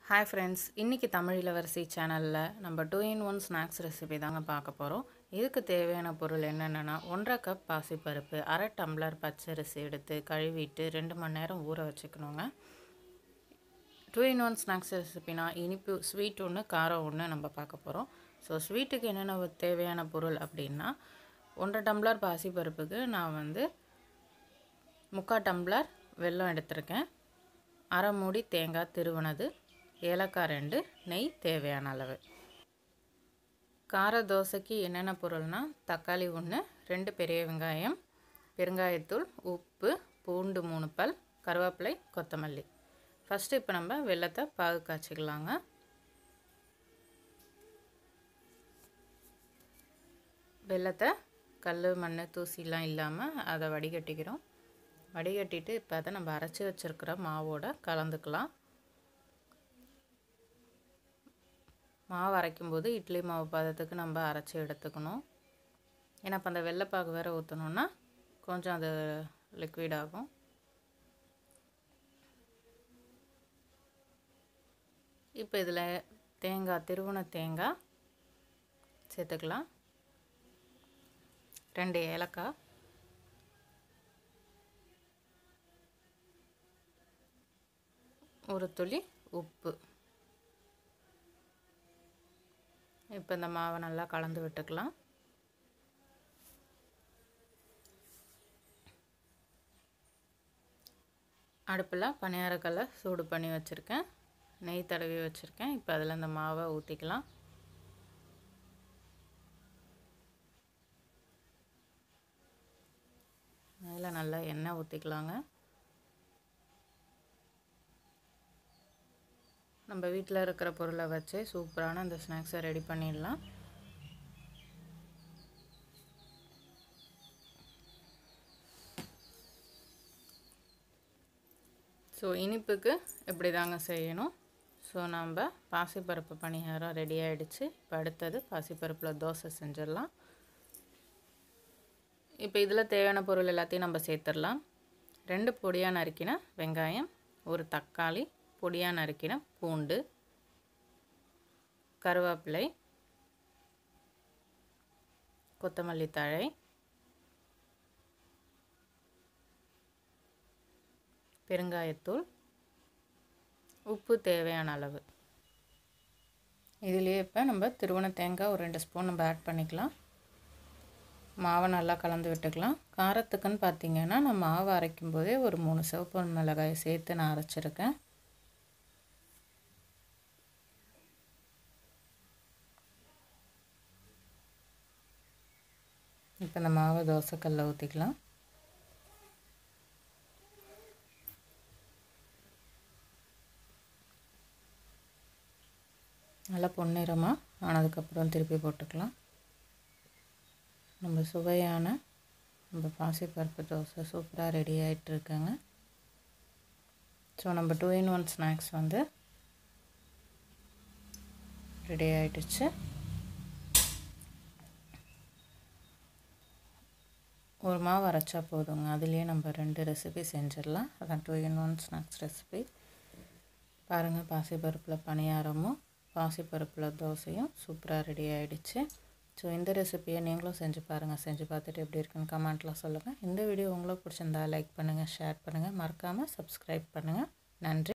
hi friends இன்றைக்கி தமிழ் இளவரசி சேனலில் நம்ம two in one snacks recipe தாங்க பார்க்க போகிறோம் இதுக்கு தேவையான பொருள் என்னென்னா ஒன்றரை கப் பாசிப்பருப்பு அரை டம்ளர் பச்சரிசி எடுத்து கழுவிட்டு ரெண்டு மணி நேரம் ஊற வச்சுக்கணுங்க டூ இன் ஒன் ஸ்நாக்ஸ் ரெசிபினா இனிப்பு ஸ்வீட் ஒன்று காரம் ஒன்று நம்ம பார்க்க போகிறோம் ஸோ ஸ்வீட்டுக்கு என்னென்ன தேவையான பொருள் அப்படின்னா ஒன்றரை டம்ளர் பாசிப்பருப்புக்கு நான் வந்து முக்கால் டம்ளர் வெல்லம் எடுத்திருக்கேன் அரை மூடி தேங்காய் திருவனது ஏலக்காய் ரெண்டு நெய் தேவையான அளவு கார தோசைக்கு என்னென்ன பொருள்னா தக்காளி ஒன்று ரெண்டு பெரிய வெங்காயம் பெருங்காயத்தூள் உப்பு பூண்டு மூணு பல் கருவேப்பிலை கொத்தமல்லி ஃபஸ்ட்டு இப்போ நம்ம வெள்ளத்தை பாகு காய்ச்சிக்கலாங்க வெள்ளத்தை கல் மண் தூசிலாம் இல்லாமல் அதை வடிகட்டிக்கிறோம் வடிகட்டிட்டு இப்போ அதை நம்ம அரைச்சி வச்சுருக்கிற மாவோட கலந்துக்கலாம் மாவு அரைக்கும்போது இட்லி மாவு பதத்துக்கு நம்ம அரைச்சி எடுத்துக்கணும் ஏன்னா இப்போ அந்த வெள்ளைப்பாகு வேறு ஊற்றணுன்னா கொஞ்சம் அது லிக்விட் ஆகும் இப்போ இதில் தேங்காய் திருவண தேங்காய் சேர்த்துக்கலாம் ரெண்டு ஏலக்காய் ஒரு துளி உப்பு இப்போ இந்த மாவை நல்லா கலந்து விட்டுக்கலாம் அடுப்பில் பணியாரக்கல்லை சூடு பண்ணி வச்சுருக்கேன் நெய் தடவி வச்சுருக்கேன் இப்போ அதில் இந்த மாவை ஊற்றிக்கலாம் அதில் நல்லா எண்ணெய் ஊற்றிக்கலாங்க நம்ம வீட்டில் இருக்கிற பொருளை வச்சு சூப்பரான இந்த ஸ்நாக்ஸை ரெடி பண்ணிடலாம் ஸோ இனிப்புக்கு இப்படி தாங்க செய்யணும் ஸோ நம்ம பாசிப்பருப்பு பணியாரம் ரெடி ஆகிடுச்சு இப்போ அடுத்தது பாசிப்பருப்பில் தோசை செஞ்சிடலாம் இப்போ இதில் தேவையான பொருள் எல்லாத்தையும் நம்ம சேர்த்துடலாம் ரெண்டு பொடியாக நறுக்கின வெங்காயம் ஒரு தக்காளி பொடியாக நறுக்கின பூண்டு கருவேப்பிலை கொத்தமல்லி தழை பெருங்காயத்தூள் உப்பு தேவையான அளவு இதுலேயே இப்போ நம்ம திருவண்ண தேங்காய் ஒரு ரெண்டு ஸ்பூன் நம்ம ஆட் பண்ணிக்கலாம் மாவை நல்லா கலந்து விட்டுக்கலாம் காரத்துக்குன்னு பார்த்தீங்கன்னா நான் மாவை அரைக்கும் போதே ஒரு மூணு சிவப்பு மிளகாய் சேர்த்து நான் அரைச்சிருக்கேன் இப்போ இந்த மாவை தோசைக்கல்ல ஊற்றிக்கலாம் நல்லா பொன்னிறமாக ஆனதுக்கப்புறம் திருப்பி போட்டுக்கலாம் நம்ம சுவையான நம்ம பாசிப்பருப்பு தோசை சூப்பராக ரெடி ஆகிட்டுருக்குங்க ஸோ நம்ம டூ இன் ஒன் ஸ்நாக்ஸ் வந்து ரெடி ஆகிடுச்சு ஒரு மாவு அரைச்சா போதுங்க அதுலேயே நம்ம ரெண்டு ரெசிபி செஞ்சிடலாம் அதான் two in one snacks recipe பாருங்கள் பாசிப்பருப்பில் பணியாரமும் பாசிப்பருப்பில் தோசையும் சூப்பராக ரெடி ஆகிடுச்சு ஸோ இந்த ரெசிபியை நீங்களும் செஞ்சு பாருங்கள் செஞ்சு பார்த்துட்டு எப்படி இருக்குன்னு கமெண்ட்டில் சொல்லுங்கள் இந்த வீடியோ உங்களுக்கு பிடிச்சிருந்தா லைக் பண்ணுங்கள் ஷேர் பண்ணுங்கள் மறக்காமல் சப்ஸ்கிரைப் பண்ணுங்கள் நன்றி